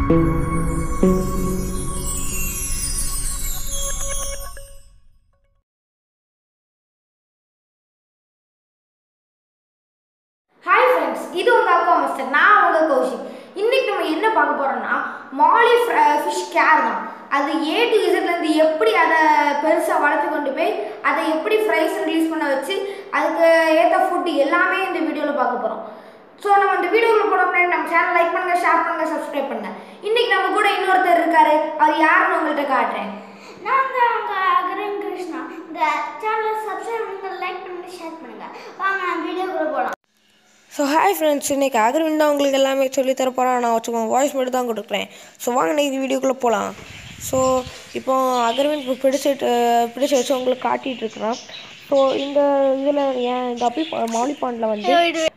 hi friends இது உங்கள் அக்கா மாஸ்டர் நான் உங்கள் கௌஷிக் இன்னைக்கு நம்ம என்ன பார்க்க போகிறோம்னா மாலி ஃபிஷ் கேர் தான் அது ஏ டு இசட்லேருந்து எப்படி அதை பெருசாக வளர்த்து கொண்டு போய் அதை எப்படி ஃப்ரைஸ் ரிலீஸ் பண்ண வச்சு அதுக்கு ஏற்ற ஃபுட்டு எல்லாமே இந்த வீடியோவில் பார்க்க போகிறோம் ஸோ நம்ம இந்த வீடியோவில் போட முன்னாடி நம்ம சேனல் லைக் பண்ணுங்கள் ஷேர் பண்ணுங்கள் சப்ஸ்கிரைப் பண்ணுங்கள் இன்னைக்கு நம்ம கூட இன்னொருத்தர் இருக்காரு அவர் யாருன்னு உங்கள்கிட்ட காட்டுறேன் நாங்க உங்க அகரன் கிருஷ்ணா இந்த சேனலை சப்ஸ்கிரைப் பண்ணுங்க லைக் பண்ணுங்க ஷேர் பண்ணுங்க வாங்க நம்ம வீடியோக்குள்ள போலாம் ஸோ ஹாய் ஃப்ரெண்ட்ஸ் இன்றைக்கி அக்ரிமெண்ட் தான் உங்களுக்கு எல்லாமே சொல்லித் தர போகிறேன் நான் சும்மா வாய்ஸ் மட்டும் தான் கொடுக்குறேன் ஸோ வாங்க இன்னைக்கு வீடியோக்குள்ளே போகலாம் ஸோ இப்போ அக்ரிமெண்ட் இப்போ பிடிச்சிட்டு பிடிச்சி வச்சு உங்களுக்கு காட்டிகிட்டு இருக்கிறேன் ஸோ இந்த இதில் ஏன் இந்த அப்பி மாலி பாண்டில் வந்து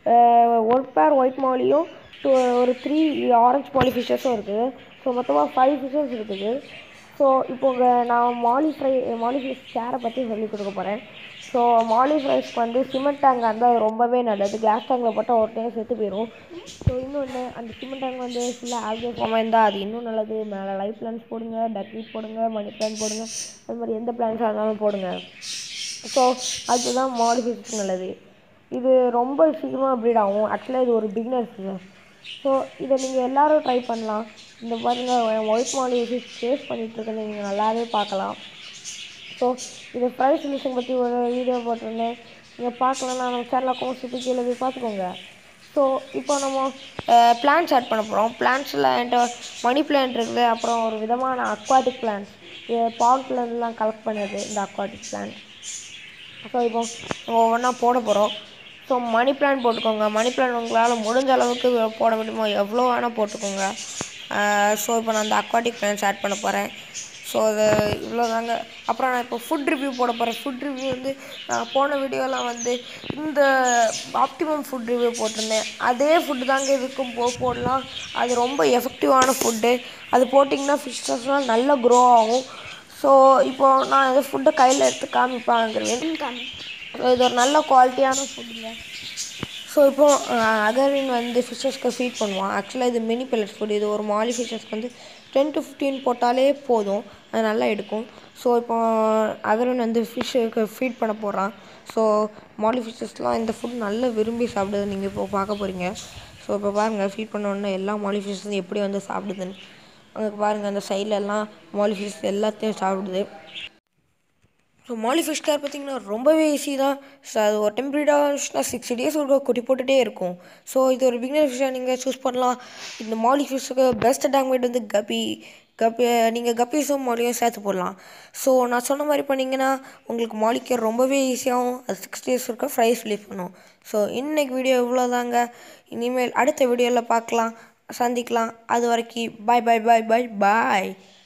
ஒரு பேர் ஒயிட் மாலியும் டூ ஒரு த்ரீ ஆரஞ்சு மாலி ஃபிஷஸும் இருக்குது ஸோ மொத்தமாக ஃபைவ் ஃபிஷஸ் இருக்குது ஸோ இப்போ உங்க- நான் மாலி ஃப்ரை மாலி ஃபிஷ் சேரை பற்றி சொல்லி கொடுக்க போகிறேன் ஸோ மாலி ஃப்ரைஸ்க்கு வந்து சிமெண்ட் டேங்க் இருந்தால் அது ரொம்பவே நல்லது கிளாஸ் டேங்கில் போட்டால் ஒரு டைம் செத்து போயிடும் ஸோ இன்னொன்று அந்த சிமெண்ட் டேங்க் வந்து ஃபுல்லாக ஆல்கே ஃபார்மாக இருந்தால் அது இன்னும் நல்லது மேலே லைஃப் பிளான்ஸ் போடுங்க டக்வீட் போடுங்க மணி பிளான் போடுங்க அது மாதிரி எந்த பிளான்ஸாக இருந்தாலும் போடுங்க ஸோ அதுதான் மாலி ஃபிஷ்க்கு நல்லது இது ரொம்ப சீக்கிரமாக ப்ரீட் ஆகும் ஆக்சுவலாக இது ஒரு பிகினர் ஃபிஷர் ஸோ இதை நீங்கள் எல்லாரும் ட்ரை பண்ணலாம் இந்த பாருங்கள் ஒயிட் மாலி ஃபிஷ் டேஸ்ட் பண்ணிகிட்ருக்கேன் நீங்கள் நல்லாவே பார்க்கலாம் ஸோ இது ப்ரைஸ் சொல்யூஷன் பற்றி ஒரு வீடியோ போட்டிருந்தேன் நீங்கள் பார்க்கலன்னா நம்ம சேனலில் அக்கௌண்ட் சுற்றி கீழே போய் பார்த்துக்கோங்க ஸோ இப்போ நம்ம பிளான்ஸ் ஆட் பண்ண போகிறோம் பிளான்ஸில் என்கிட்ட மணி பிளான்ட் இருக்குது அப்புறம் ஒரு விதமான அக்வாட்டிக் பிளான்ஸ் இது பாட்லேருந்துலாம் கலெக்ட் பண்ணது இந்த அக்வாட்டிக் பிளான்ட் ஸோ இப்போ நம்ம ஒவ்வொன்றா போட போகிறோம் ஸோ மணி பிளான் போட்டுக்கோங்க மணி பிளான் உங்களால் முடிஞ்ச அளவுக்கு போட முடியுமோ எவ்வளோ வேணால் போட்டுக்கோங்க ஸோ இப்போ நான் அந்த அக்வாட்டிக் பிளான்ஸ் ஆட் பண்ண போகிறேன் ஸோ அது இவ்வளோ தாங்க அப்புறம் நான் இப்போ ஃபுட் ரிவ்யூ போட போகிறேன் ஃபுட் ரிவ்யூ வந்து நான் போன வீடியோவில் வந்து இந்த ஆப்டிமம் ஃபுட் ரிவ்யூ போட்டிருந்தேன் அதே ஃபுட்டு தாங்க இதுக்கும் போ போடலாம் அது ரொம்ப எஃபெக்டிவான ஃபுட்டு அது போட்டிங்கன்னா ஃபிஷ்ஷஸ்லாம் நல்லா க்ரோ ஆகும் ஸோ இப்போ நான் இந்த ஃபுட்டை கையில் எடுத்து காமிப்பாங்கிறேன் ஸோ இது ஒரு நல்ல குவாலிட்டியான ஃபுட்டுங்க ஸோ இப்போ அகர்வின் வந்து ஃபிஷ்ஷஸ்க்கு ஃபீட் பண்ணுவான் ஆக்சுவலாக இது மினி பெல்லட் ஃபுட் இது ஒரு மாலி ஃபிஷ்ஷஸ்க்கு வந்து டென் டு ஃபிஃப்டீன் போட்டாலே போதும் அது நல்லா எடுக்கும் ஸோ இப்போ அகர்வின் வந்து ஃபிஷ்ஷுக்கு ஃபீட் பண்ண போகிறான் ஸோ மாலி ஃபிஷ்ஷஸ்லாம் இந்த ஃபுட் நல்லா விரும்பி சாப்பிடுது நீங்கள் இப்போ பார்க்க போகிறீங்க ஸோ இப்போ பாருங்கள் ஃபீட் பண்ண உடனே எல்லா மாலி ஃபிஷ்ஷஸும் எப்படி வந்து சாப்பிடுதுன்னு அங்கே பாருங்கள் அந்த சைடுல எல்லாம் மாலி ஃபிஷ் எல்லாத்தையும் சாப்பிடுது ஸோ மாலி ஃபிஷ் கேர் பார்த்தீங்கன்னா ரொம்பவே ஈஸி தான் ஸோ அது ஒரு டெம்பரேட்டாக சிக்ஸ்டி டேஸ் ஒரு குட்டி போட்டுகிட்டே இருக்கும் ஸோ இது ஒரு பிகினர் ஃபிஷ்ஷாக நீங்கள் சூஸ் பண்ணலாம் இந்த மாலி ஃபிஷ்ஷுக்கு பெஸ்ட் டேங்மேட் வந்து கப்பி கப்பி நீங்கள் கப்பீஸும் மாலியும் சேர்த்து போடலாம் ஸோ நான் சொன்ன மாதிரி பண்ணிங்கன்னா உங்களுக்கு மாலிக்கு ரொம்பவே ஈஸியாகவும் அது சிக்ஸ் டேஸ் இருக்க ஃப்ரைஸ் ரிலீஸ் பண்ணும் ஸோ இன்னைக்கு வீடியோ இவ்வளோதாங்க இனிமேல் அடுத்த வீடியோவில் பார்க்கலாம் சந்திக்கலாம் அது வரைக்கும் பாய் பாய் பாய் பாய் பாய்